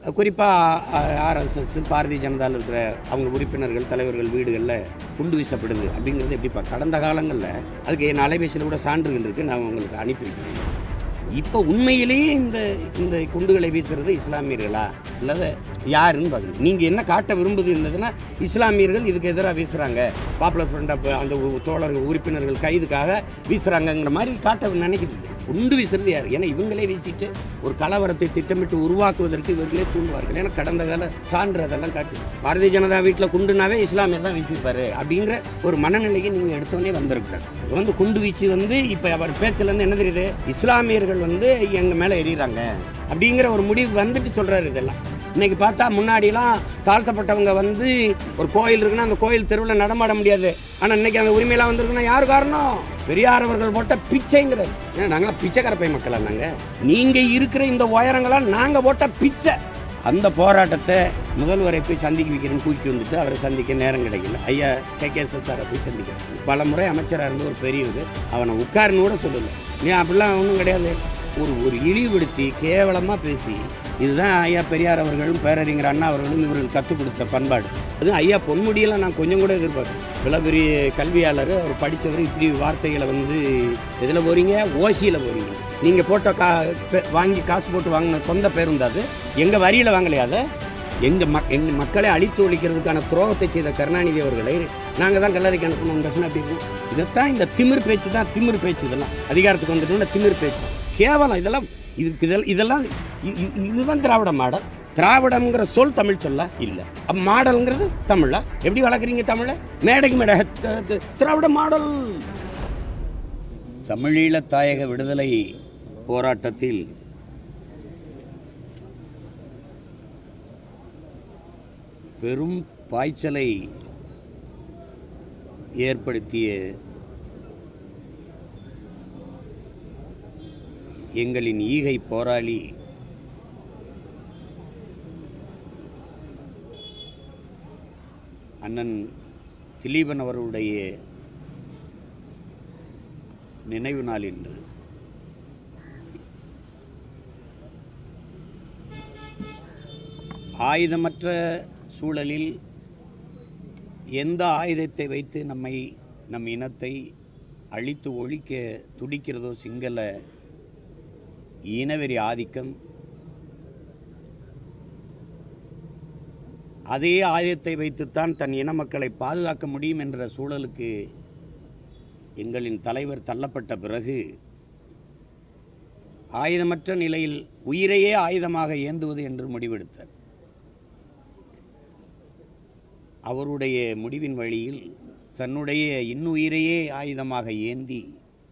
குறிப்பாக ஆர்எஸ்எஸ் பாரதிய ஜனதாவில் இருக்கிற அவங்க உறுப்பினர்கள் தலைவர்கள் வீடுகளில் குண்டு வீசப்படுது அப்படிங்கிறது எப்படிப்பா கடந்த காலங்களில் அதுக்கு என் அலைபேசியில் கூட சான்றுகள் இருக்குது நான் உங்களுக்கு அனுப்பி வைக்கிறேன் இப்போ உண்மையிலேயே இந்த இந்த குண்டுகளை வீசுறது இஸ்லாமியர்களா அல்லது யாருன்னு பார்க்கணும் நீங்கள் என்ன காட்ட விரும்புது இருந்ததுன்னா இஸ்லாமியர்கள் இதுக்கு எதிராக வீசுகிறாங்க பாப்புலர் ஃப்ரண்ட் ஆஃப் அந்த உ- தோழர்கள் உறுப்பினர்கள் கைதுக்காக வீசுகிறாங்கங்கிற மாதிரி காட்ட நினைக்குது குண்டு வீசுறது யார் ஏன்னா இவங்களே வீசிட்டு ஒரு கலவரத்தை திட்டமிட்டு உருவாக்குவதற்கு இவர்களே தூண்டுவார்கள் ஏன்னா கடந்த கால சான்று அதெல்லாம் காட்டு பாரதிய ஜனதா வீட்டில் குண்டுனாவே இஸ்லாமியர் தான் வீசியிருப்பாரு அப்படிங்கிற ஒரு மனநிலைக்கு நீங்கள் எடுத்தோடனே வந்திருக்காரு இது வந்து குண்டு வீச்சு வந்து இப்போ அவர் பேச்சுலேருந்து என்ன தெரியுது இஸ்லாமியர்கள் வந்து எங்கள் மேலே எறிகிறாங்க அப்படிங்கிற ஒரு முடிவு வந்துட்டு சொல்கிறாரு இதெல்லாம் இன்னைக்கு பார்த்தா முன்னாடிலாம் தாழ்த்தப்பட்டவங்க வந்து ஒரு கோயில் இருக்குன்னா அந்த கோயில் தெருவில் நடமாட முடியாது ஆனால் இன்னைக்கு அந்த உரிமையெல்லாம் வந்திருக்குன்னா யார் காரணம் பெரியார் அவர்கள் போட்ட பிச்சைங்கிறது ஏன்னா நாங்களாம் பிச்சைக்கார பை மக்களா நாங்கள் நீங்கள் இருக்கிற இந்த உயரங்களாம் நாங்கள் போட்ட பிச்சை அந்த போராட்டத்தை முதல்வரை போய் சந்திக்க வைக்கிறேன்னு கூட்டிட்டு வந்துட்டு அவரை சந்திக்க நேரம் கிடைக்கல ஐயா கே கே எஸ் சாரை போய் சந்திக்கிறேன் பல முறை அமைச்சராக இருந்த ஒரு பெரியவர் அவனை உட்காருன்னு கூட சொல்லலை நீ அப்படிலாம் ஒன்றும் கிடையாது ஒரு ஒரு இழிவுபடுத்தி கேவலமாக பேசி இதுதான் ஐயா பெரியார் அவர்களும் பேரறிஞர் அண்ணா அவர்களும் இவர்கள் கற்றுக் கொடுத்த பண்பாடு அதுவும் ஐயா பொன்முடியெல்லாம் நான் கொஞ்சம் கூட எதிர்பார்க்கறேன் இவ்வளோ பெரிய கல்வியாளர் அவர் படித்தவர் இப்படி வார்த்தைகளை வந்து எதில் போகிறீங்க ஓசியில் போகிறீங்க நீங்கள் போட்ட கா பெ- வாங்கி காசு போட்டு வாங்கின சொந்த பேருந்து அது எங்கள் வரியில் வாங்கலையா அதை எங்கள் மக் எங்கள் மக்களை அழித்து ஒழிக்கிறதுக்கான துரோகத்தை செய்த கருணாநிதி அவர்களை நாங்கள் தான் கல்லறைக்கு அனுப்பணும் பேசினா அப்படி இருக்கும் இதைத்தான் இந்த திமிர் பேச்சு தான் திமிர் பேச்சு இதெல்லாம் அதிகாரத்துக்கு வந்துட்டோம்னா திமிர் பேச்சு கேவலம் இதெல்லாம் இதுக்கு இதெல்லாம் இதெல்லாம் இ- இ- இதுதான் திராவிட மாடல் திராவிடம்ங்கிற சொல் தமிழ் சொல்ல இல்லை அப்ப மாடல்ங்கிறது தமிழா எப்படி வளர்க்குறீங்க தமிழை மேடைக்கு மேடை த- த- திராவிட மாடல் தமிழீழ தாயக விடுதலை போராட்டத்தில் பெரும் பாய்ச்சலை ஏற்படுத்திய எங்களின் ஈகை போராளி அண்ணன் திலீபன் அவருடைய நினைவு நாள் இன்று ஆயுதமற்ற சூழலில் எந்த ஆயுதத்தை வைத்து நம்மை நம் இனத்தை அழித்து ஒழிக்க துடிக்கிறதோ சிங்கள இனவெறி ஆதிக்கம் அதே ஆயுதத்தை வைத்துத்தான் தன் இன மக்களை பாதுகாக்க முடியும் என்ற சூழலுக்கு எங்களின் தலைவர் தள்ளப்பட்ட பிறகு ஆயுதமற்ற நிலையில் உயிரையே ஆயுதமாக ஏந்துவது என்று முடிவெடுத்தார் அவருடைய முடிவின் வழியில் தன்னுடைய இன்னுயிரையே ஆயுதமாக ஏந்தி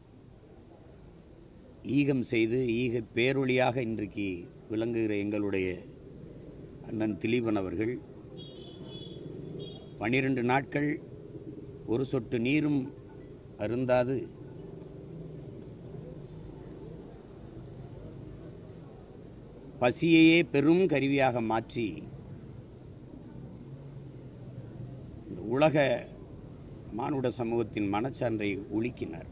ஈகம் செய்து ஈக பேரொளியாக இன்றைக்கு விளங்குகிற எங்களுடைய அண்ணன் திலீபன் அவர்கள் பன்னிரண்டு நாட்கள் ஒரு சொட்டு நீரும் அருந்தாது பசியையே பெரும் கருவியாக மாற்றி இந்த உலக மானுட சமூகத்தின் மனச்சான்றை உலுக்கினார்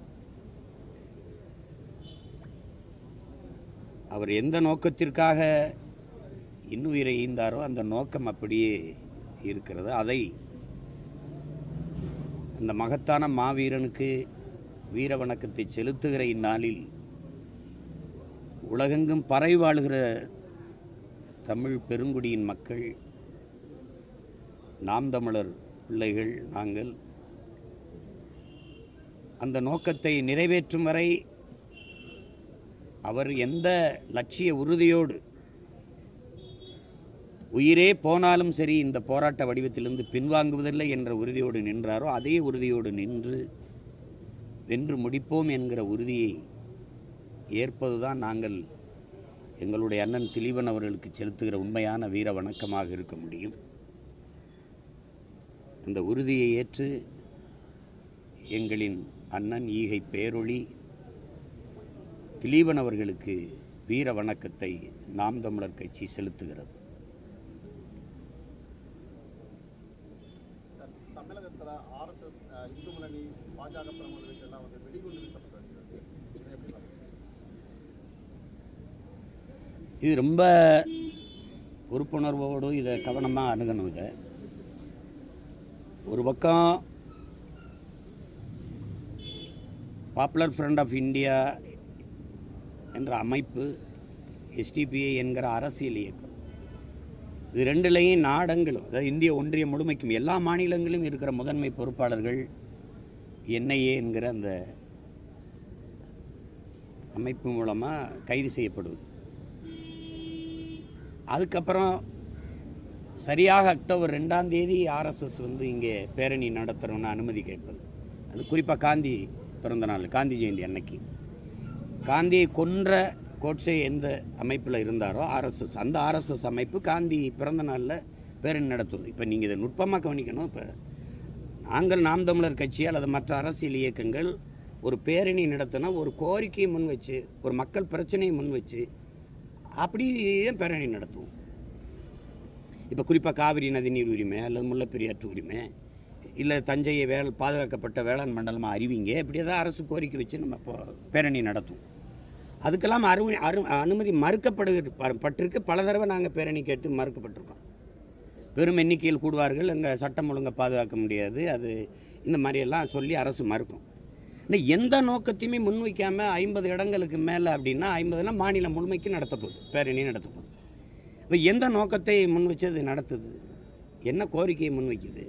அவர் எந்த நோக்கத்திற்காக இன்னுயிரை ஈந்தாரோ அந்த நோக்கம் அப்படியே இருக்கிறது அதை அந்த மகத்தான மாவீரனுக்கு வீர வணக்கத்தை செலுத்துகிற இந்நாளில் உலகெங்கும் பறை வாழுகிற தமிழ் பெருங்குடியின் மக்கள் நாம் தமிழர் பிள்ளைகள் நாங்கள் அந்த நோக்கத்தை நிறைவேற்றும் வரை அவர் எந்த லட்சிய உறுதியோடு உயிரே போனாலும் சரி இந்த போராட்ட வடிவத்திலிருந்து பின்வாங்குவதில்லை என்ற உறுதியோடு நின்றாரோ அதே உறுதியோடு நின்று வென்று முடிப்போம் என்கிற உறுதியை ஏற்பதுதான் நாங்கள் எங்களுடைய அண்ணன் திலீபன் அவர்களுக்கு செலுத்துகிற உண்மையான வீர வணக்கமாக இருக்க முடியும் அந்த உறுதியை ஏற்று எங்களின் அண்ணன் ஈகை பேரொளி திலீபன் அவர்களுக்கு வீர வணக்கத்தை நாம் தமிழர் கட்சி செலுத்துகிறது தமிழகத்துல ஆர்எஸ்எஸ் இந்து முன்னணி பாஜக பிரமுகர்களுக்கு எல்லாம் வந்து வெடிகுண்டு வீசப்பட்டிருக்கு இதை எப்படி பார்க்கறீங்க? இது ரொம்ப பொறுப்புணர்வோடு இதை கவனமாக அணுகணும் இதை ஒரு பக்கம் பாப்புலர் ஃப்ரண்ட் ஆஃப் இந்தியா என்ற அமைப்பு எஸ்டிபிஐ என்கிற அரசியல் இயக்கம் இது ரெண்டுலேயும் நாடங்களும் அதாவது இந்திய ஒன்றியம் முழுமைக்கும் எல்லா மாநிலங்களிலும் இருக்கிற முதன்மை பொறுப்பாளர்கள் என்ஐஏ என்கிற அந்த அமைப்பு மூலமாக கைது செய்யப்படுவது அதுக்கப்புறம் சரியாக அக்டோபர் ரெண்டாம் தேதி ஆர்எஸ்எஸ் வந்து இங்கே பேரணி நடத்துகிறோன்னு அனுமதி கேட்பது அது குறிப்பாக காந்தி பிறந்த நாள் காந்தி ஜெயந்தி அன்னைக்கு காந்தியை கொன்ற கோட்சே எந்த அமைப்பில் இருந்தாரோ ஆர்எஸ்எஸ் அந்த ஆர்எஸ்எஸ் அமைப்பு காந்தி பிறந்த நாளில் பேரணி நடத்துவது இப்போ நீங்கள் இதை நுட்பமாக கவனிக்கணும் இப்போ நாங்கள் நாம் தமிழர் கட்சி அல்லது மற்ற அரசியல் இயக்கங்கள் ஒரு பேரணி நடத்தினா ஒரு கோரிக்கையை முன் வச்சு ஒரு மக்கள் பிரச்சனையை முன் வச்சு அப்படியே பேரணி நடத்துவோம் இப்போ குறிப்பாக காவிரி நதிநீர் உரிமை அல்லது முல்லைப்பெரியாற்று உரிமை இல்லை தஞ்சையை வேல் பாதுகாக்கப்பட்ட வேளாண் மண்டலமாக அறிவிங்க இப்படி ஏதாவது அரசு கோரிக்கை வச்சு நம்ம இப்போ பேரணி நடத்துவோம் அதுக்கெல்லாம் அரு அரு அனுமதி மறுக்கப்படுகிற ப- பட்டிருக்கு பல தடவை நாங்கள் பேரணி கேட்டு மறுக்கப்பட்டிருக்கோம் பெரும் எண்ணிக்கையில் கூடுவார்கள் அங்கே சட்டம் ஒழுங்கை பாதுகாக்க முடியாது அது இந்த மாதிரியெல்லாம் சொல்லி அரசு மறுக்கும் இந்த எந்த நோக்கத்தையுமே முன்வைக்காமல் ஐம்பது இடங்களுக்கு மேலே அப்படின்னா ஐம்பதுனா மாநிலம் முழுமைக்கு நடத்த போகுது பேரணி நடத்த போகுது இப்போ எந்த நோக்கத்தை முன் வச்சு அது நடத்துது என்ன கோரிக்கையை முன்வைக்குது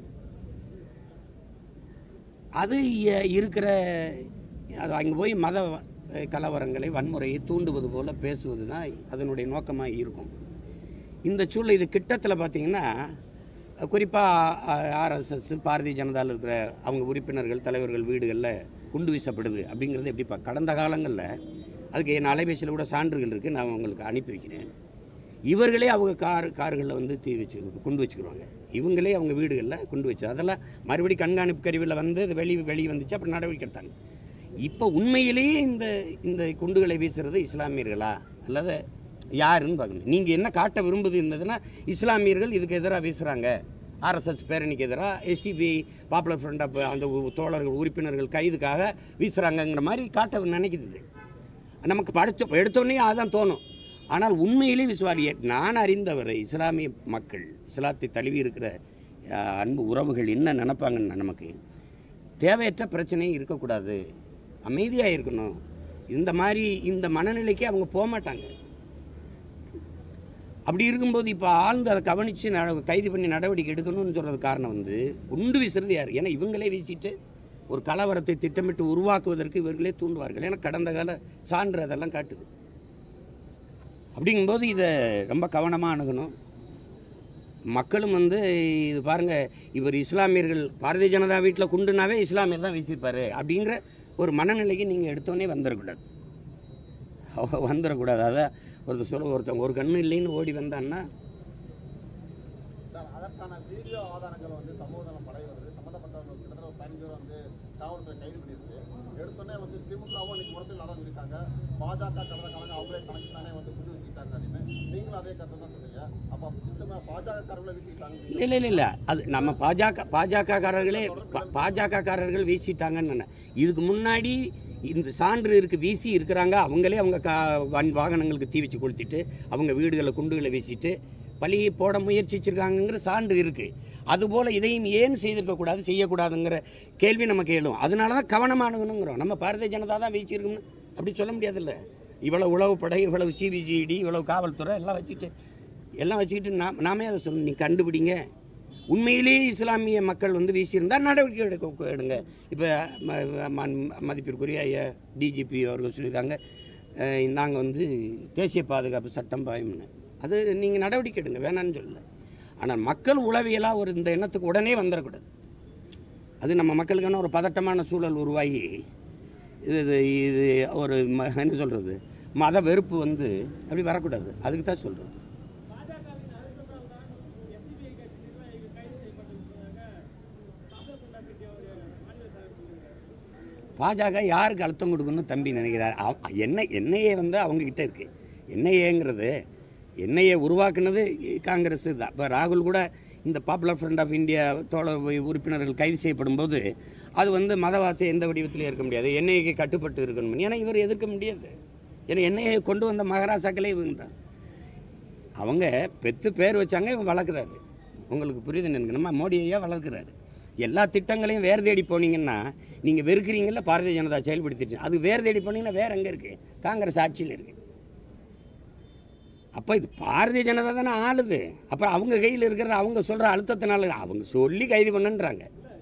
அது இ- இருக்கிற அது அங்கே போய் மத அஹ், கலவரங்களை வன்முறையை தூண்டுவது போல பேசுவது தான் அதனுடைய நோக்கமாக இருக்கும் இந்த சூழல் இது கிட்டத்தில் பார்த்தீங்கன்னா குறிப்பாக ஆர்எஸ்எஸ் பாரதிய ஜனதாவில் இருக்கிற அவங்க உறுப்பினர்கள் தலைவர்கள் வீடுகளில் குண்டு வீசப்படுது அப்படிங்கிறது எப்படி பா கடந்த காலங்களில் அதுக்கு என் அலைபேசியில் கூட சான்றுகள் இருக்குது நான் உங்களுக்கு அனுப்பி வைக்கிறேன் இவர்களே அவங்க கார் கார்களில் வந்து தீ வச்சு குண்டு வச்சுக்கிடுவாங்க இவங்களே அவங்க வீடுகளில் குண்டு வச்சு அதெல்லாம் மறுபடி கண்காணிப்பு கருவியில் வந்து அது வெளி வெளியே வந்துச்சு அப்புறம் நடவடிக்கை எடுத்தாங்க இப்போ உண்மையிலேயே இந்த இந்த குண்டுகளை வீசுறது இஸ்லாமியர்களா அல்லது யாருன்னு பார்க்கணும் நீங்கள் என்ன காட்ட விரும்புது இருந்ததுன்னா இஸ்லாமியர்கள் இதுக்கு எதிராக வீசுகிறாங்க ஆர்எஸ்எஸ் பேரணிக்கு எதிராக எஸ்டிபி பாப்புலர் ஃப்ரண்ட் ஆஃப் அந்த உ- தோழர்கள் உறுப்பினர்கள் கைதுக்காக வீசுகிறாங்கங்கிற மாதிரி காட்ட நினைக்குது இது. நமக்கு படித்த எடுத்தோடனே அதான் தோணும் ஆனால் உண்மையிலே விசுவாரியே நான் அறிந்தவரை இஸ்லாமிய மக்கள் இஸ்லாத்தை தழுவி இருக்கிற அஹ், அன்பு உறவுகள் என்ன நினைப்பாங்கன்னு நமக்கு தேவையற்ற பிரச்சனையும் இருக்கக்கூடாது அமைதியாக இருக்கணும் இந்த மாதிரி இந்த மனநிலைக்கு அவங்க போக மாட்டாங்க அப்படி இருக்கும்போது இப்போ ஆழ்ந்து அதை கவனித்து நட கைது பண்ணி நடவடிக்கை எடுக்கணும்னு சொல்கிறது காரணம் வந்து குண்டு வீசுறது யார் ஏன்னா இவங்களே வீசிட்டு ஒரு கலவரத்தை திட்டமிட்டு உருவாக்குவதற்கு இவர்களே தூண்டுவார்கள் ஏன்னா கடந்த கால சான்று அதெல்லாம் காட்டுது அப்படிங்கும்போது இதை ரொம்ப கவனமாக அணுகணும் மக்களும் வந்து இது பாருங்கள் இவர் இஸ்லாமியர்கள் பாரதிய ஜனதா வீட்டில் குண்டுனாவே இஸ்லாமியர் தான் வீசியிருப்பாரு அப்படிங்கிற ஒரு மனநிலைக்கு நீங்கள் எடுத்தோடனே வந்துடக்கூடாது அவ- வந்துடக்கூடாது அதான் ஒருத்தர் சொல்ல ஒருத்தன் ஒரு கண்ணு இல்லைன்னு ஓடி வந்தான்னா சார் அதற்கான வீடியோ ஆதாரங்கள் வந்து சமூக நலம் படை வருது சம்மந்தப்பட்டவங்க கிட்டத்தட்ட ஒரு பதினஞ்சு பேர் வந்து காவல்துறை கைது பண்ணியிருக்கு எடுத்தோடனே வந்து திமுகவும் இன்னைக்கு முரத்தில் அதான் சொல்லியிருக்காங்க பாஜக கடந்த காலங்க அவங்களே கணக்கு தானே வந்து குண்டு வீசிட்டாங்க அப்படின்னு நீங்களும் அதே கருத்தை தான் சொல்றீங்க அப்போ சுத்தமாக பாஜக காரங்களே வீசிட்டாங்க இல்லை இல்லை இல்லை அது நம்ம பாஜக பாஜக காரர்களே பாஜக காரர்கள் வீசிட்டாங்கன்னு நினை- இதுக்கு முன்னாடி இந்த சான்று இருக்கு வீசி இருக்கிறாங்க அவங்களே அவங்க கா வன் வாகனங்களுக்கு தீ வச்சு கொளுத்திட்டு அவங்க வீடுகளை குண்டுகளை வீசிட்டு பழியை போட முயற்சிச்சிருக்காங்கங்கிற சான்று இருக்குது அதுபோல் இதையும் ஏன் செய்திருக்கக்கூடாது செய்யக்கூடாதுங்கிற கேள்வி நமக்கு எழும் அதனால தான் கவனமானுங்கிறோம் நம்ம பாரதிய ஜனதா தான் வீசியிருக்குன்னு அப்படி சொல்ல முடியாதுல்ல இவ்வளவு உளவுப்படை இவ்வளவு சிபிசிஐடி இவ்வளவு காவல்துறை எல்லாம் வச்சுட்டு எல்லாம் வச்சுக்கிட்டு நாம் நாமே அதை சொல்லணும் நீ கண்டுபிடிங்க உண்மையிலேயே இஸ்லாமிய மக்கள் வந்து வீசியிருந்தால் நடவடிக்கை எடுக்க எடுங்க இப்போ மதிப்பிற்குரிய ஐயா டிஜிபி அவர்கள் சொல்லியிருக்காங்க நாங்கள் வந்து தேசிய பாதுகாப்பு சட்டம் பாயம்னு அது நீங்கள் நடவடிக்கை எடுங்க வேணான்னு சொல்லல ஆனால் மக்கள் உளவியலாக ஒரு இந்த எண்ணத்துக்கு உடனே வந்துடக்கூடாது அது நம்ம மக்களுக்கான ஒரு பதட்டமான சூழல் உருவாகி இது இது இது ஒரு ம என்ன சொல்கிறது மத வெறுப்பு வந்து அப்படி வரக்கூடாது அதுக்கு தான் சொல்கிறோம் பாஜக யாருக்கு அழுத்தம் கொடுக்கணும்னு தம்பி நினைக்கிறார் அவ- என்ன என்ஐஏ வந்து அவங்க கிட்ட இருக்கு என்ஐஏங்கிறது என்ஐஏ உருவாக்குனது காங்கிரஸ் தான் இப்போ ராகுல் கூட இந்த பாப்புலர் ஃப்ரண்ட் ஆஃப் இந்தியா தோழர் உறுப்பினர்கள் கைது செய்யப்படும் போது அது வந்து மதவாதத்தை எந்த வடிவத்திலையும் இருக்க முடியாது என்ஐஏக்கு கட்டுப்பட்டு இருக்கணும் ஏன்னா இவர் எதிர்க்க முடியாது ஏன்னா என்ஐஏ கொண்டு வந்த மகாராசாக்களே இவங்க தான் அவங்க பெத்து பேர் வச்சாங்க இவன் வளர்க்குறாரு உங்களுக்கு புரியுது எனக்கு நம்ம மோடி ஐயா வளர்க்குறாரு எல்லா திட்டங்களையும் வேறு தேடி போனீங்கன்னா நீங்கள் வெறுக்கிறீங்கள பாரதிய ஜனதா செயல்படுத்திட்டு அது வேறு தேடி போனீங்கன்னா வேறு எங்கே இருக்குது காங்கிரஸ் ஆட்சியில் இருக்குது அப்போ இது பாரதிய ஜனதா தானே ஆளுது அப்புறம் அவங்க கையில் இருக்கிறது அவங்க சொல்கிற அழுத்தத்தினால அவங்க சொல்லி கைது பண்ணுன்றாங்க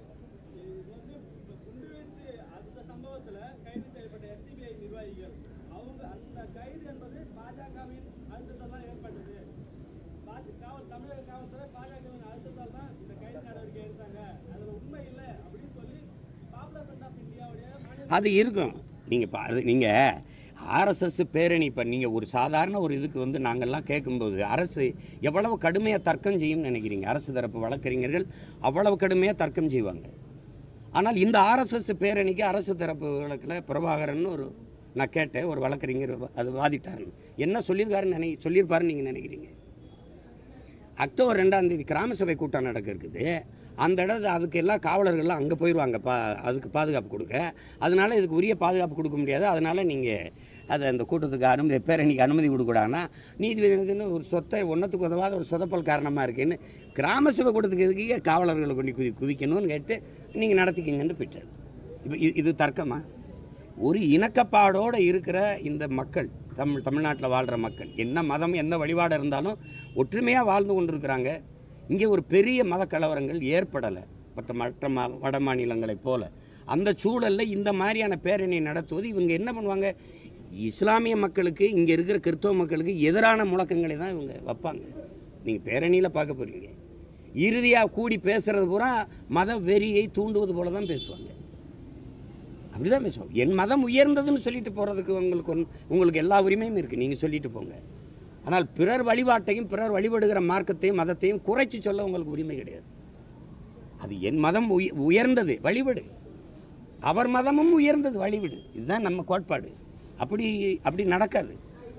அந்த சம்பவத்துல கைது செய்யப்பட்ட எஸ்டிபிஐ நிர்வாகிகள் அவங்க அந்த கைது என்பது பாஜகவின் அழுத்தத்தால் தான் ஏற்பட்டது பாஜ- காவல் தமிழக காவல்துறை பாஜகவின் அழுத்தத்தால் தான் இந்த கைது நடவடிக்கை எடுத்தாங்க அதுல உண்மை இல்லை அப்படின்னு சொல்லி பாப்புலர் ஃப்ரண்ட் ஆஃப் இந்தியாவுடைய மாநில அது இருக்கும் நீங்கள் பா நீங்கள் ஆர்எஸ்எஸ் பேரணி இப்போ நீங்கள் ஒரு சாதாரண ஒரு இதுக்கு வந்து நாங்கள்லாம் கேட்கும்போது அரசு எவ்வளவு கடுமையாக தர்க்கம் செய்யும்னு நினைக்கிறீங்க அரசு தரப்பு வழக்கறிஞர்கள் அவ்வளவு கடுமையாக தர்க்கம் செய்வாங்க ஆனால் இந்த ஆர்எஸ்எஸ் பேரணிக்கு அரசு தரப்பு வழக்கில் பிரபாகரன் ஒரு நான் கேட்டேன் ஒரு வழக்கறிஞர் அது வாதிட்டாருன்னு என்ன சொல்லியிருக்காருன்னு நினை சொல்லியிருப்பாருன்னு நீங்கள் நினைக்கிறீங்க அக்டோபர் ரெண்டாம் தேதி கிராம சபை கூட்டம் நடக்க இருக்குது அந்த இடத்து அதுக்கு எல்லாம் காவலர்கள்லாம் அங்கே போயிடுவாங்க பா அதுக்கு பாதுகாப்பு கொடுக்க அதனால இதுக்கு உரிய பாதுகாப்பு கொடுக்க முடியாது அதனால நீங்கள் அதை அந்த கூட்டத்துக்கு அனுமதி பேரணிக்கு அனுமதி கொடுக்கூடாதுன்னா நீதிபதி ஒரு சொத்தை ஒன்றத்துக்கு உதவாத ஒரு சொதப்பல் காரணமாக இருக்குன்னு கிராம சபை கூட்டத்துக்கு எதுக்கு காவலர்களை கொண்டு குதி குவிக்கணும்னு கேட்டு நீங்கள் நடத்திக்கிங்கன்னு போயிட்டார் இப்போ இது இது தர்க்கமா ஒரு இணக்கப்பாடோடு இருக்கிற இந்த மக்கள் தமிழ் தமிழ்நாட்டில் வாழ்கிற மக்கள் என்ன மதம் எந்த வழிபாடு இருந்தாலும் ஒற்றுமையாக வாழ்ந்து கொண்டிருக்கிறாங்க இங்கே ஒரு பெரிய மத கலவரங்கள் ஏற்படலை மற்ற மற்ற ம வட மாநிலங்களைப் போல அந்த சூழலில் இந்த மாதிரியான பேரணி நடத்துவது இவங்க என்ன பண்ணுவாங்க இஸ்லாமிய மக்களுக்கு இங்கே இருக்கிற கிறிஸ்தவ மக்களுக்கு எதிரான முழக்கங்களை தான் இவங்க வைப்பாங்க நீங்கள் பேரணியில் பார்க்க போகிறீங்க இறுதியாக கூடி பேசுகிறது பூரா மத வெறியை தூண்டுவது போல தான் பேசுவாங்க அப்படிதான் பேசுவோம் என் மதம் உயர்ந்ததுன்னு சொல்லிட்டு போகிறதுக்கு உங்களுக்கு ஒன்- உங்களுக்கு எல்லா உரிமையும் இருக்குது நீங்கள் சொல்லிட்டு போங்க ஆனால் பிறர் வழிபாட்டையும் பிறர் வழிபடுகிற மார்க்கத்தையும் மதத்தையும் குறைச்சி சொல்ல உங்களுக்கு உரிமை கிடையாது அது என் மதம் உய உயர்ந்தது வழிபடு அவர் மதமும் உயர்ந்தது வழிவிடு இதுதான் நம்ம கோட்பாடு அப்படி அப்படி நடக்காது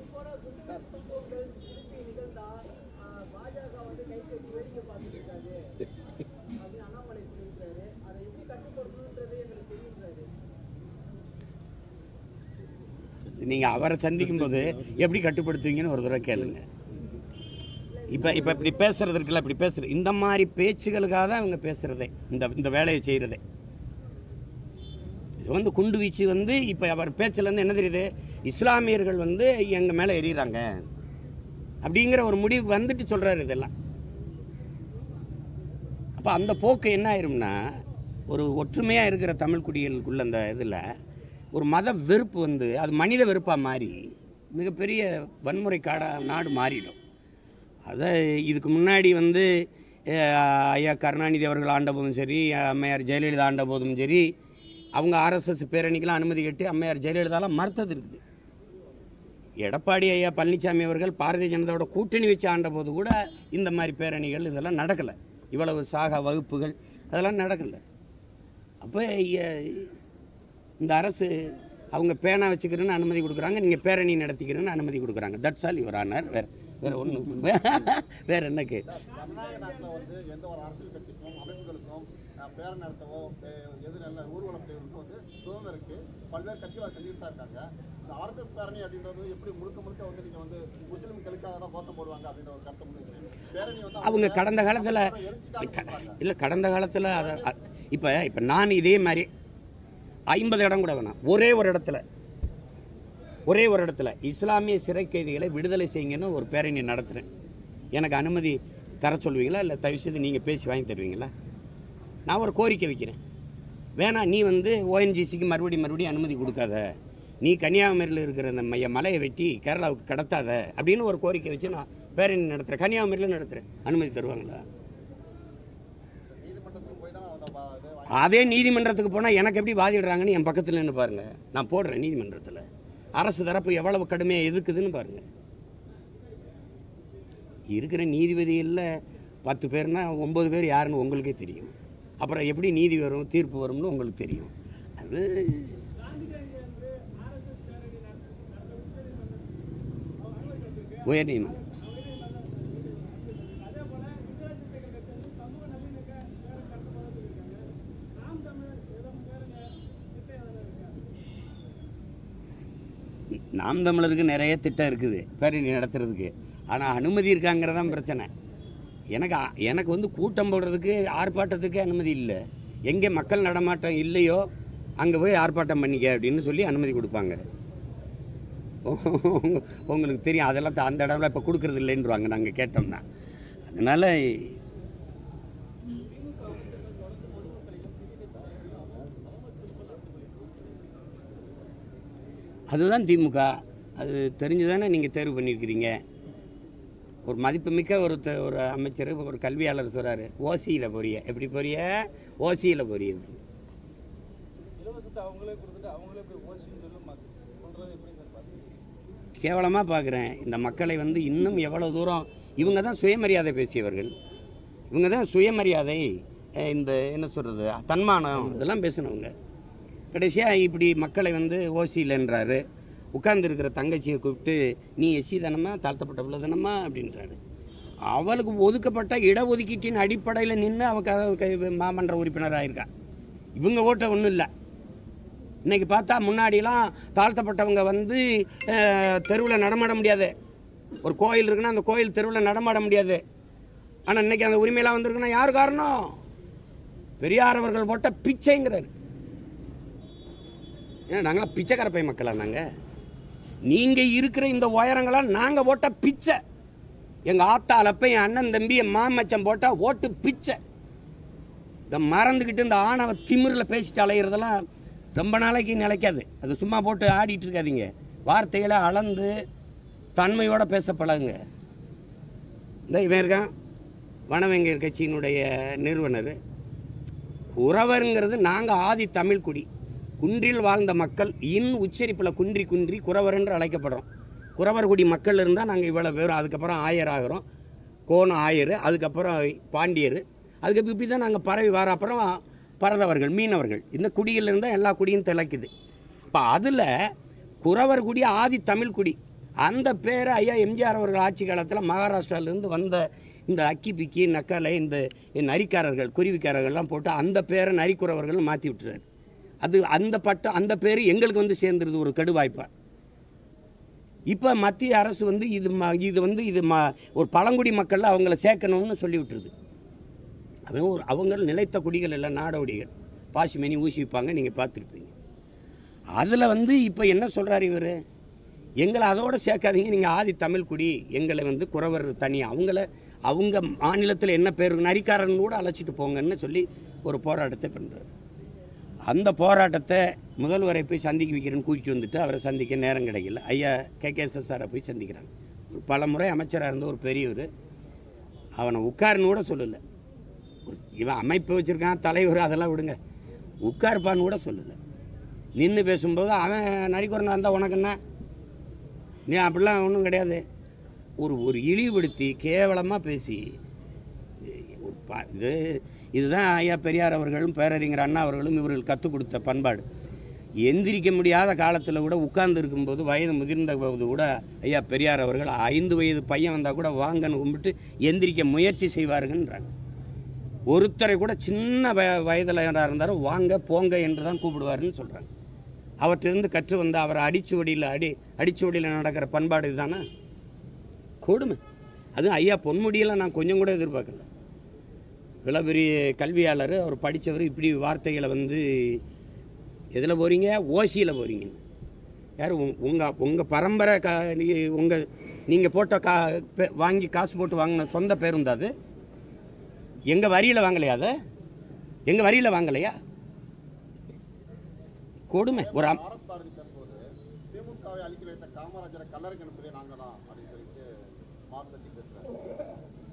நீங்கள் அவரை சந்திக்கும் போது எப்படி கட்டுப்படுத்துவீங்கன்னு ஒரு தடவை கேளுங்க இப்போ இப்போ இப்படி பேசுறது இருக்குல்ல இப்படி பேசுறது இந்த மாதிரி பேச்சுகளுக்காக தான் அவங்க பேசுகிறதே இந்த இந்த வேலையை செய்கிறதே இது வந்து குண்டு வீச்சு வந்து இப்போ அவர் பேச்சிலேருந்து என்ன தெரியுது இஸ்லாமியர்கள் வந்து எங்கள் மேலே எறிகிறாங்க அப்படிங்கிற ஒரு முடிவு வந்துட்டு சொல்கிறாரு இதெல்லாம் அப்போ அந்த போக்கு என்ன ஆயிரும்னா ஒரு ஒற்றுமையாக இருக்கிற தமிழ் குடிகளுக்குள்ள அந்த இதில் ஒரு மத வெறுப்பு வந்து அது மனித வெறுப்பாக மாறி மிகப்பெரிய வன்முறை காடா நாடு மாறிடும் அதை இதுக்கு முன்னாடி வந்து அஹ், ஐயா கருணாநிதி அவர்கள் ஆண்ட போதும் சரி அம்மையார் ஜெயலலிதா ஆண்ட போதும் சரி அவங்க ஆர்எஸ்எஸ் பேரணிக்கெல்லாம் அனுமதி கேட்டு அம்மையார் ஜெயலலிதாலாம் மறுத்தது இருக்குது எடப்பாடி ஐயா பழனிசாமி அவர்கள் பாரதிய ஜனதாவோட கூட்டணி வச்சு ஆண்ட போது கூட இந்த மாதிரி பேரணிகள் இதெல்லாம் நடக்கலை இவ்வளவு சாகா வகுப்புகள் அதெல்லாம் நடக்கலை அப்போ இந்த அரசு அவங்க பேனா வச்சுக்கிறேன்னு அனுமதி கொடுக்குறாங்க நீங்கள் பேரணி நடத்திக்கிறேன்னு அனுமதி கொடுக்குறாங்க தட்ஸ் ஆல் யுவர் ஆனர் வேறு வேறு ஒன்றும் வேறு என்ன கே ஜனநாயக நாட்டில் வந்து எந்த ஒரு அரசியல் கட்சிக்கும் அமைப்புகளுக்கும் அஹ், பேரணி நடத்தவோ அஹ், எது நல்ல ஊர்வலம் செய்வதற்கும் வந்து சுதந்திரம் இருக்கு பல்வேறு கட்சிகள் அதை செஞ்சுட்டு தான் இருக்காங்க இந்த ஆர்எஸ்எஸ் பேரணி அப்படின்றது எப்படி முழுக்க முழுக்க வந்து நீங்க வந்து முஸ்லீம்களுக்காக தான் கோஷம் போடுவாங்க அப்படின்ற ஒரு கருத்தை முன்வைக்கிறீங்க பேரணி வந்து அவங்க கடந்த காலத்தில் எழுச்சிக்காக இல்லை கடந்த காலத்தில் அதை இப்போ இப்போ நான் இதே மாதிரி ஐம்பது இடம் கூட வேணாம் ஒரே ஒரு இடத்துல ஒரே ஒரு இடத்துல இஸ்லாமிய சிறை கைதிகளை விடுதலை செய்யுங்கன்னு ஒரு பேரணி நடத்துகிறேன் எனக்கு அனுமதி தர சொல்லுவீங்களா இல்லை தயவு செய்து நீங்கள் பேசி வாங்கி தருவீங்களா நான் ஒரு கோரிக்கை வைக்கிறேன் வேணாம் நீ வந்து ஓஎன்ஜிசிக்கு மறுபடியும் மறுபடியும் அனுமதி கொடுக்காத நீ கன்னியாகுமரியில் இருக்கிற அந்த மைய மலையை வெட்டி கேரளாவுக்கு கடத்தாத அப்படின்னு ஒரு கோரிக்கை வச்சு நான் பேரணி நடத்துகிறேன் கன்னியாகுமரியில் நடத்துகிறேன் அனுமதி தருவாங்களா நீதிமன்றத்துக்கு போய் தான் அதை வா- இது வாங்கி- அதே நீதிமன்றத்துக்கு போனால் எனக்கு எப்படி வாதிடுறாங்கன்னு என் பக்கத்தில் நின்று பாருங்க நான் போடுறேன் நீதிமன்றத்தில் அரசு தரப்பு எவ்வளவு கடுமையாக எதுக்குதுன்னு பாருங்க இருக்கிற நீதிபதிகளில் பத்து பேர்னா ஒம்பது பேர் யாருன்னு உங்களுக்கே தெரியும் அப்புறம் எப்படி நீதி வரும் தீர்ப்பு வரும்னு உங்களுக்கு தெரியும் அது உயர்நீதிமன்றம் நாம் தமிழருக்கு நிறைய திட்டம் இருக்குது பேரணி நடத்துறதுக்கு ஆனால் அனுமதி இருக்காங்கிறதான் பிரச்சனை எனக்கு அ- எனக்கு வந்து கூட்டம் போடுறதுக்கு ஆர்ப்பாட்டத்துக்கு அனுமதி இல்லை எங்கே மக்கள் நடமாட்டம் இல்லையோ அங்கே போய் ஆர்ப்பாட்டம் பண்ணிக்க அப்படின்னு சொல்லி அனுமதி கொடுப்பாங்க உங்க- உங்களுக்கு தெரியும் அதெல்லாம் த- அந்த இடம்ல இப்போ கொடுக்கறது இல்லைன்றாங்க நாங்கள் கேட்டோம்னா அதனால் அதுதான் திமுக அது தெரிஞ்சு தானே நீங்கள் தேர்வு பண்ணியிருக்கிறீங்க ஒரு மதிப்புமிக்க ஒரு த- ஒரு அமைச்சர் ஒரு கல்வியாளர் சொல்கிறாரு ஓசியில் போறிய எப்படி போறிய ஓசியில் போறிய இலவசத்தை அவங்களே கொடுத்துட்டு அவங்களே போய் ஓசின்னு சொல்லி மாத்து சொல்றது எப்படி சார் பார்த்து கேவலமாக பார்க்குறேன் இந்த மக்களை வந்து இன்னும் எவ்வளோ தூரம் இவங்க தான் சுயமரியாதை பேசியவர்கள் இவங்க தான் சுயமரியாதை அஹ் இந்த என்ன சொல்கிறது தன்மானம் இதெல்லாம் பேசினவங்க கடைசியாக இப்படி மக்களை வந்து ஓசியில்ன்றாரு உட்கார்ந்துருக்கிற தங்கச்சியை கூப்பிட்டு நீ எஸ்சி தானம்மா தாழ்த்தப்பட்ட தானம்மா அப்படின்றாரு அவளுக்கு ஒதுக்கப்பட்ட இடஒதுக்கீட்டின் அடிப்படையில் நின்று அவ க- க- மாமன்ற உறுப்பினர் ஆயிருக்கா இவங்க ஓட்ட ஒன்றும் இல்லை இன்னைக்கு பார்த்தா முன்னாடிலாம் தாழ்த்தப்பட்டவங்க வந்து தெருவில் நடமாட முடியாது ஒரு கோயில் இருக்குன்னா அந்த கோயில் தெருவில் நடமாட முடியாது ஆனால் இன்னைக்கு அந்த உரிமையெல்லாம் வந்திருக்குன்னா யார் காரணம் பெரியார் அவர்கள் போட்ட பிச்சைங்கிறார் ஏன்னா நாங்களாம் பிச்சைக்கார பை மக்களா நாங்கள் நீங்கள் இருக்கிற இந்த உயரங்களாம் நாங்கள் போட்ட பிச்சை எங்கள் ஆத்தாளப்ப என் அண்ணன் தம்பி என் மாமச்சம் போட்டால் ஓட்டு பிச்சை இந்த மறந்துக்கிட்டு இந்த ஆணவ திமிரில் பேசிட்டு அலையிறதெல்லாம் ரொம்ப நாளைக்கு நிலைக்காது அது சும்மா போட்டு ஆடிட்டு இருக்காதீங்க வார்த்தைகளை அளந்து தன்மையோட பேச பழகுங்க இந்த இவன் இருக்கான் வனவெங்கல் கட்சியினுடைய நிறுவனர் குறவருங்கிறது நாங்கள் ஆதி தமிழ் குடி குன்றில் வாழ்ந்த மக்கள் இன் உச்சரிப்பில் குன்றி குன்றி குறவர் என்று அழைக்கப்படுறோம் குறவர் குடி மக்கள் இருந்தால் நாங்கள் இவ்வளோ பேரும் அதுக்கப்புறம் ஆயர் ஆகிறோம் கோணம் ஆயர் அதுக்கப்புறம் பாண்டியர் அதுக்கு இப்படி தான் நாங்கள் பரவி வர அப்புறம் பரதவர்கள் மீனவர்கள் இந்த குடியில் இருந்தால் எல்லா குடியும் திளைக்குது இப்போ அதில் குறவர் குடி ஆதி தமிழ் குடி அந்த பேரை ஐயா எம்ஜிஆர் அவர்கள் ஆட்சி காலத்தில் மகாராஷ்டிராவிலேருந்து வந்த இந்த அக்கி பிக்கி நக்கலை இந்த நரிக்காரர்கள் குருவிக்காரர்கள்லாம் போட்டு அந்த பேரை நரிக்குறவர்கள் மாற்றி விட்டுறாரு அது அந்த பட்டம் அந்த பேர் எங்களுக்கு வந்து சேர்ந்துருது ஒரு கெடுவாய்ப்பா இப்போ மத்திய அரசு வந்து இது ம இது வந்து இது ம ஒரு பழங்குடி மக்களில் அவங்கள சேர்க்கணும்னு சொல்லி விட்டுருது அவன் ஒரு அவங்க நிலைத்த குடிகள் இல்லை நாடோடிகள் பாசிமணி ஊசி வைப்பாங்க நீங்கள் பார்த்துருப்பீங்க அதில் வந்து இப்போ என்ன சொல்கிறார் இவர் எங்களை அதோடு சேர்க்காதீங்க நீங்கள் ஆதி தமிழ் குடி எங்களை வந்து குறவர் தனி அவங்கள அவங்க மாநிலத்தில் என்ன பேர் நரிக்காரன் கூட அழைச்சிட்டு போங்கன்னு சொல்லி ஒரு போராட்டத்தை பண்ணுறாரு அந்த போராட்டத்தை முதல்வரை போய் சந்திக்க வைக்கிறேன்னு கூட்டிட்டு வந்துட்டு அவரை சந்திக்க நேரம் கிடைக்கல ஐயா கே கே சாரை போய் சந்திக்கிறாங்க ஒரு பல முறை அமைச்சராக இருந்த ஒரு பெரியவர் அவனை உட்காருன்னு கூட சொல்லலை ஒரு இவன் அமைப்பு வச்சுருக்கான் தலைவர் அதெல்லாம் விடுங்க உட்காருப்பான்னு கூட சொல்லலை நின்று பேசும்போது அவன் நரிக்குறனா இருந்தால் உனக்கு என்ன நீ அப்படிலாம் ஒன்றும் கிடையாது ஒரு ஒரு இழிவுபடுத்தி கேவலமாக பேசி ஒரு ப- இது இதுதான் ஐயா பெரியார் அவர்களும் பேரறிஞர் அண்ணா அவர்களும் இவர்கள் கற்றுக் கொடுத்த பண்பாடு எந்திரிக்க முடியாத காலத்தில் கூட உட்கார்ந்து இருக்கும்போது வயது முதிர்ந்த போது கூட ஐயா பெரியார் அவர்கள் ஐந்து வயது பையன் வந்தால் கூட வாங்கன்னு கும்பிட்டு எந்திரிக்க முயற்சி செய்வாருங்கன்றாங்க ஒருத்தரை கூட சின்ன வய வயதில் இருந்தாலும் வாங்க போங்க என்று தான் கூப்பிடுவாருன்னு சொல்கிறாங்க அவற்றிலிருந்து கற்று வந்த அவரை அடிச்சுவடியில் அடி அடிச்சுவடியில் நடக்கிற பண்பாடு இதுதானே கொடுமை அதுவும் ஐயா பொன்முடியெல்லாம் நான் கொஞ்சம் கூட எதிர்பார்க்கல இவ்வளோ பெரிய கல்வியாளர் அவர் படித்தவர் இப்படி வார்த்தைகளை வந்து எதில் போகிறீங்க ஓசியில் போகிறீங்க யார் உங்கள் உங்கள் பரம்பரை கா உங்கள் நீங்கள் போட்ட கா பே- வாங்கி காசு போட்டு வாங்கின சொந்த பேருந்து அது எங்கள் வரியில் வாங்கலையா அதை எங்கள் வரியில் வாங்கலையா கொடுமை ஒரு அம் பாரத் பாரதி தற்போது திமுகவை அழிக்க வைத்த காமராஜரை கல்லறைக்கு அனுப்புதே நாங்க தான் அப்படின்னு சொல்லிட்டு மார்த்தட்டி பேசுறாரு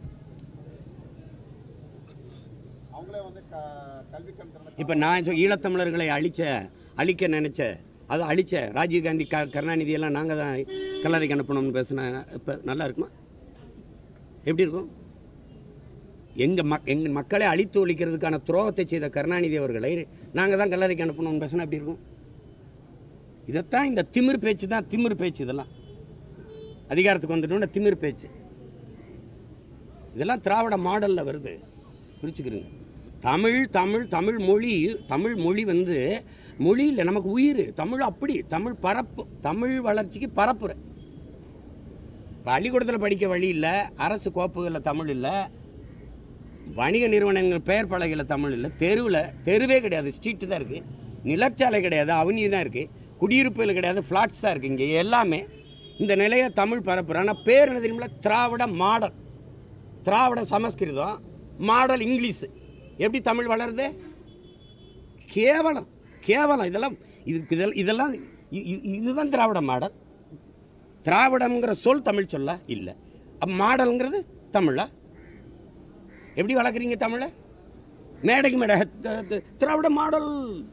அவங்களே வந்து க- கல்வி கண் திறந்த இப்போ நான் சொ- ஈழத்தமிழர்களை அழிச்ச அழிக்க நினைச்ச அதை அழிச்ச ராஜீவ்காந்தி க கருணாநிதி எல்லாம் நாங்கள் தான் கல்லறைக்கு அனுப்பணும்னு பேசினா இப்போ நல்லா இருக்குமா எப்படி இருக்கும் எங்கள் மக் எங்கள் மக்களை அழித்து ஒழிக்கிறதுக்கான துரோகத்தை செய்த கருணாநிதி அவர்களை நாங்கள் தான் கல்லறைக்கு அனுப்பணும்னு பேசினா எப்படி இருக்கும் இதைத்தான் இந்த திமிர் பேச்சு தான் திமிர் பேச்சு இதெல்லாம் அதிகாரத்துக்கு வந்துட்டோம்னா திமிர் பேச்சு இதெல்லாம் திராவிட மாடலில் வருது புரிச்சுக்கிறீங்க தமிழ் தமிழ் தமிழ் மொழி தமிழ் மொழி வந்து மொழி இல்லை நமக்கு உயிர் தமிழ் அப்படி தமிழ் பரப்பு தமிழ் வளர்ச்சிக்கு பரப்புரை பள்ளிக்கூடத்தில் படிக்க வழி இல்லை அரசு கோப்புகளில் தமிழ் இல்லை வணிக நிறுவனங்கள் பெயர் பலகையில் தமிழ் இல்லை தெருவில் தெருவே கிடையாது ஸ்ட்ரீட்டு தான் இருக்குது நிலச்சாலை கிடையாது அவனி தான் இருக்குது குடியிருப்புகள் கிடையாது ஃப்ளாட்ஸ் தான் இருக்குது இங்கே எல்லாமே இந்த நிலையை தமிழ் பரப்புகிறோம் ஆனால் பேர் என்ன தெரியுமில்ல Dravida model Dravida Sanskrit model English எப்படி தமிழ் வளருது கேவலம் கேவலம் இதெல்லாம் இது இதெல்லாம் இதெல்லாம் இ- இ- இதுதான் திராவிட மாடல் திராவிடம்ங்கிற சொல் தமிழ் சொல்ல இல்லை அப்ப மாடல்ங்கிறது தமிழா எப்படி வளர்க்குறீங்க தமிழை மேடைக்கு மேடை த- த- திராவிட மாடல்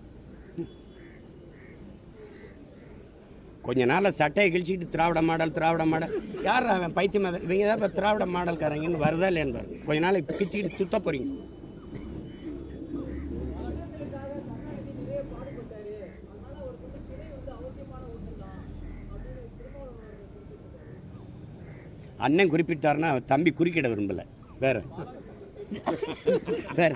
கொஞ்ச நாளில் சட்டையை கிழிச்சிட்டு திராவிட மாடல் திராவிட மாடல் யார் அவன் பைத்தியம் அவன்? இவங்க தான் இப்போ திராவிட மாடல்காரங்கன்னு வருதா இல்லையான்னு பாருங்க கொஞ்ச நாளைக்கு பிச்சுக்கிட்டு சுத்த போறீங்க அண்ணன் குறிப்பிட்டாருன்னா தம்பி குறுக்கிட விரும்பல வேற வேற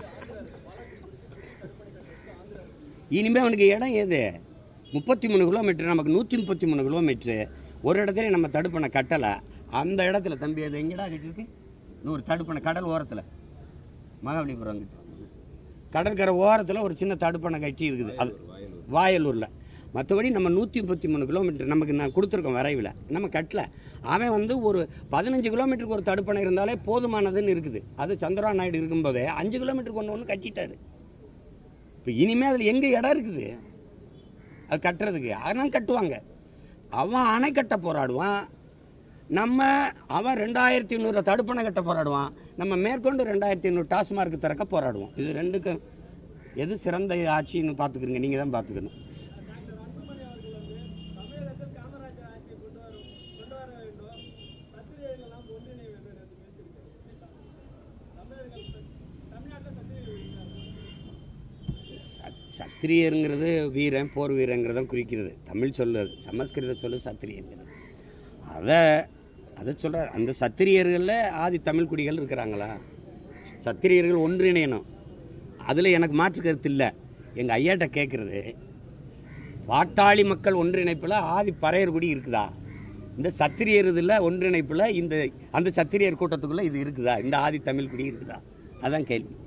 இனிமே அவனுக்கு இடம் ஏது முப்பத்தி மூணு கிலோமீட்டர் நமக்கு நூற்றி முப்பத்தி மூணு கிலோமீட்ரு ஒரு இடத்துல நம்ம தடுப்பணை கட்டலை அந்த இடத்துல தம்பி அது எங்கடா கட்டிருக்கு நூறு தடுப்பணை கடல் ஓரத்தில் மகாபலிபுரம் கிட்ட கடற்கரை ஓரத்தில் ஒரு சின்ன தடுப்பணை கட்டி இருக்குது அது வாயலூரில் மற்றபடி நம்ம நூற்றி முப்பத்தி மூணு கிலோமீட்டர் நமக்கு நான் கொடுத்துருக்கோம் வரைவில் நம்ம கட்டல அவன் வந்து ஒரு பதினஞ்சு கிலோமீட்டருக்கு ஒரு தடுப்பணை இருந்தாலே போதுமானதுன்னு இருக்குது அது சந்திரா நாயுடு இருக்கும்போதே அஞ்சு கிலோமீட்டருக்கு ஒன்று ஒன்று கட்டிட்டாரு இப்போ இனிமேல் அதில் எங்கே இடம் இருக்குது அது கட்டுறதுக்கு அதெல்லாம் கட்டுவாங்க அவன் அணை கட்ட போராடுவான் நம்ம அவன் ரெண்டாயிரத்தி ஐநூறு தடுப்பணை கட்ட போராடுவான் நம்ம மேற்கொண்டு ரெண்டாயிரத்தி ஐநூறு டாஸ்மார்க் திறக்க போராடுவோம் இது ரெண்டுக்கும் எது சிறந்த ஆட்சின்னு பார்த்துக்கிறீங்க நீங்கள் தான் பார்த்துக்கணும் டாக்டர் அன்புமணி அவர்கள் வந்து தமிழகத்தில் காமராஜர் ஆட்சியை கொண்டு வர கொண்டு வர வேண்டும் பத்திரிகைகள் எல்லாம் ஒன்றிணை வேண்டும் என்று பேசியிருக்காரு தமிழர்கள் தமிழ்நாட்டில் பத்திரிகைகள் இருக்கிறார்கள் சத் சத்திரியருங்கிறது வீரன் போர் வீரங்கிறத குறிக்கிறது தமிழ் சொல்லு அது. சமஸ்கிருத சொல்லு சத்திரியங்கிறது அதை அதை சொல்கிற அந்த சத்திரியர்களில் ஆதி தமிழ் குடிகள் இருக்கிறாங்களா சத்திரியர்கள் ஒன்றிணையணும் அதில் எனக்கு மாற்று கருத்து இல்லை எங்கள் ஐயாட்ட கேட்குறது பாட்டாளி மக்கள் ஒன்றிணைப்பில் ஆதி பறையர் குடி இருக்குதா இந்த சத்திரியர் இதில் ஒன்றிணைப்பில் இந்த அந்த சத்திரியர் கூட்டத்துக்குள்ளே இது இருக்குதா இந்த ஆதி தமிழ் குடி இருக்குதா அதான் கேள்வி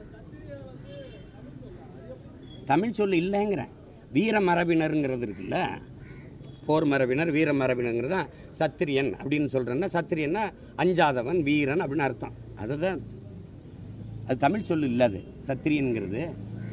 தமிழ் சொல்லு இல்லைங்கிறேன் வீர மரபினருங்கிறது இருக்குல்ல போர் மரபினர் வீர மரபினருங்கிறது தான் சத்திரியன் அப்படின்னு சொல்கிறேன்னா சத்திரியன்னா அஞ்சாதவன் வீரன் அப்படின்னு அர்த்தம் அதுதான் அது தமிழ் சொல்லு இல்லை அது சத்திரியன்கிறது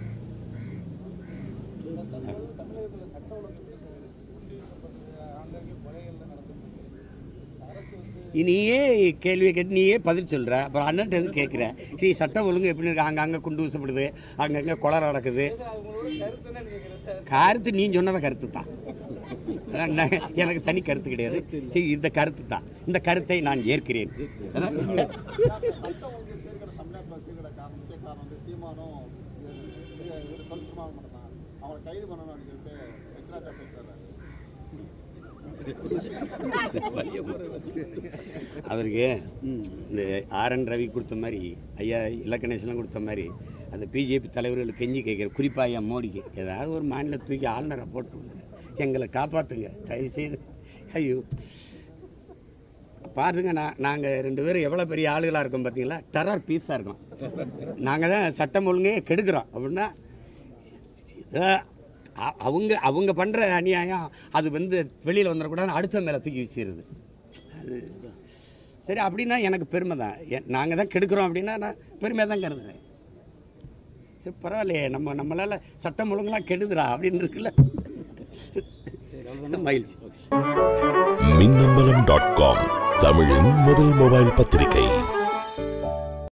நீயே கேள்வியை கேட்டு நீயே பதில் சொல்கிற அப்புறம் அண்ணன் எது கேட்குற சரி சட்டம் ஒழுங்கு எப்படி இருக்கு அங்கங்கே குண்டு வீசப்படுது அங்கங்கே கொலை நடக்குது கருத்து நீ சொன்னத கருத்து தான் அதான் நான் எனக்கு தனி கருத்து கிடையாது இந்த கருத்து தான் இந்த கருத்தை நான் ஏற்கிறேன் அதான் சட்டம் ஒழுங்கு சீர்கேட தமிழ்நாட்டில் சீர்கேட காரணம் முக்கிய காரணம் வந்து சீமானும் இவர் இவர் தொல் திருமாவளவன் மட்டும்தான் அவங்களை கைது பண்ணணும் அப்படின்னு சொல்லிட்டு எச்ராஜா பேசுறாரு அவருக்கு இந்த ஆர்என் ரவி கொடுத்த மாதிரி ஐயா இலக்கணேசன்லாம் கொடுத்த மாதிரி அந்த பிஜேபி தலைவர்கள் கெஞ்சி கேட்குற குறிப்பாக ஐயா மோடிக்கு ஏதாவது ஒரு மாநில தூக்கி ஆளுநரை போட்டு விடுங்க எங்களை காப்பாற்றுங்க தயவு செய்து ஐயோ பாருங்க நான் நாங்கள் ரெண்டு பேரும் எவ்வளோ பெரிய ஆளுகளாக இருக்கோம் பார்த்தீங்களா டெரர் பீஸாக இருக்கோம் நாங்கள் தான் சட்டம் ஒழுங்கே கெடுக்கிறோம் அப்படின்னா இதை அ- அவங்க அவங்க பண்ணுற அநியாயம் அது வந்து வெளியில் வந்துடக்கூடாது அடுத்த மேலே தூக்கி வீசிடுது அது சரி அப்படின்னா எனக்கு பெருமை தான் நாங்கள் தான் கெடுக்கிறோம் அப்படின்னா நான் பெருமையாக தான் கருதுறேன் சரி பரவாயில்லையே நம்ம நம்மளால் சட்டம் ஒழுங்கெல்லாம் கெடுதுடா அப்படின்னு இருக்குல்ல மகிழ்ச்சி மின்னம்பலம் டாட் காம் தமிழின் முதல் மொபைல் பத்திரிகை